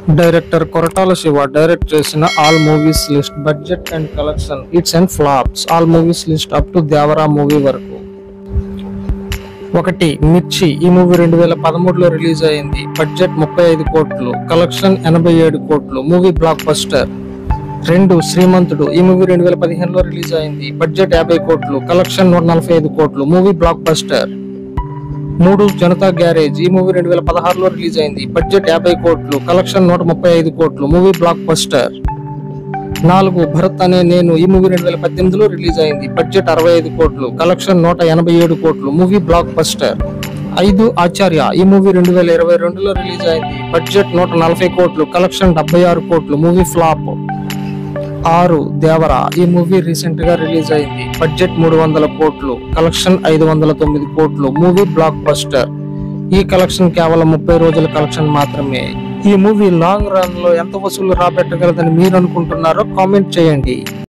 director Koratala Siva direct చేసిన all movies list budget and collection hits and flops all movies list up to Devara movie వరకు ఒకటి మిర్చి ఈ movie రెండు వేల పదమూడులో రిలీజ్ అయింది బడ్జెట్ ముప్పై ఐదు కోట్లు కలెక్షన్ ఎనభై ఏడు కోట్లు మూవీ బ్లాక్ బస్టర్ రెండు శ్రీమంతుడు ఈ మూవీ రెండు వేల పదిహేనులో రిలీజ్ అయింది బడ్జెట్ యాభై కోట్లు కలెక్షన్ నూట నలభై ఐదు కోట్లు మూవీ బ్లాక్ బస్టర్ మూడు జనతా గ్యారేజ్ ఈ మూవీ రెండు వేల పదహారులో రిలీజ్ అయింది బడ్జెట్ యాభై కోట్లు కలెక్షన్ నూట ముప్పై ఐదు కోట్లు మూవీ బ్లాక్ బస్టర్ నాలుగు భరత్ అనే నేను ఈ మూవీ రెండు వేల పద్దెనిమిదిలో రిలీజ్ అయింది బడ్జెట్ అరవై ఐదు కోట్లు కలెక్షన్ నూట ఎనభై ఏడు కోట్లు మూవీ బ్లాక్ బస్టర్ ఐదు ఆచార్య ఈ మూవీ రెండు వేల ఇరవై రెండులో రిలీజ్ అయింది బడ్జెట్ నూట నలభై కోట్లు కలెక్షన్ డెబ్బై ఆరు కోట్లు మూవీ ఫ్లాప్ ఆరు దేవరా ఈ మూవీ రీసెంట్ గా రిలీజ్ అయింది బడ్జెట్ మూడు వందల కోట్లు కలెక్షన్ ఐదు వందల తొమ్మిది కోట్లు మూవీ బ్లాక్ బస్టర్ ఈ కలెక్షన్ కేవలం ముప్పై రోజుల కలెక్షన్ మాత్రమే ఈ మూవీ లాంగ్ రన్ లో ఎంత వసూలు రాబట్టగలదని మీరు అనుకుంటున్నారో కామెంట్ చేయండి